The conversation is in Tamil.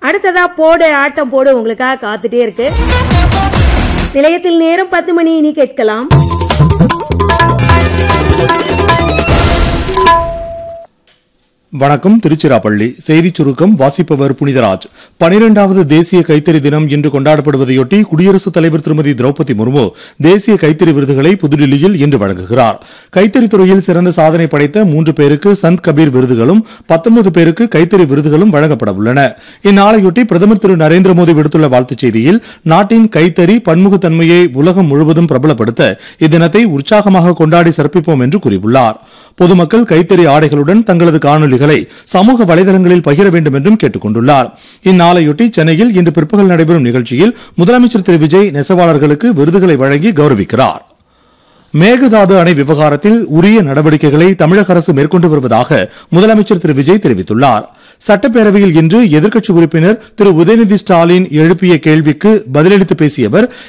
அடுத்ததா போடு ஆட்டம் போடு உங்களுக்காக காத்துட்டே இருக்கு நிலையத்தில் நேரம் பத்து மணி இனி கேட்கலாம் வணக்கம் திருச்சிராப்பள்ளி செய்திச் சுருக்கம் வாசிப்பவர் புனிதராஜ் பனிரெண்டாவது தேசிய கைத்தறி தினம் இன்று கொண்டாடப்படுவதையொட்டி குடியரசுத் தலைவர் திருமதி திரௌபதி முர்மு தேசிய கைத்தறி விருதுகளை புதுடில்லியில் இன்று வழங்குகிறார் கைத்தறி துறையில் சிறந்த சாதனை படைத்த மூன்று பேருக்கு சந்த் கபீர் விருதுகளும் பத்தொன்பது பேருக்கு கைத்தறி விருதுகளும் வழங்கப்பட உள்ளன இந்நாளையொட்டி பிரதமர் திரு நரேந்திர மோடி விடுத்துள்ள வாழ்த்துச் செய்தியில் நாட்டின் கைத்தறி பன்முகத்தன்மையை உலகம் முழுவதும் பிரபலப்படுத்த இத்தினத்தை உற்சாகமாக கொண்டாடி சிறப்பிப்போம் என்று கூறியுள்ளார் பொதுமக்கள் கைத்தறி ஆடைகளுடன் தங்களது காணொலிகளை சமூக வலைதளங்களில் பகிர வேண்டும் என்றும் கேட்டுக் கொண்டுள்ளார் இந்நாளையொட்டி சென்னையில் இன்று பிற்பகல் நடைபெறும் நிகழ்ச்சியில் முதலமைச்சர் திரு விஜய் நெசவாளர்களுக்கு விருதுகளை வழங்கி கௌரவிக்கிறார் மேகதாது அணை விவகாரத்தில் உரிய நடவடிக்கைகளை தமிழக அரசு மேற்கொண்டு வருவதாக முதலமைச்சர் திரு விஜய் தெரிவித்துள்ளார் சட்டப்பேரவையில் இன்று எதிர்க்கட்சி உறுப்பினர் திரு உதயநிதி ஸ்டாலின் எழுப்பிய கேள்விக்கு பதிலளித்து பேசிய அவர்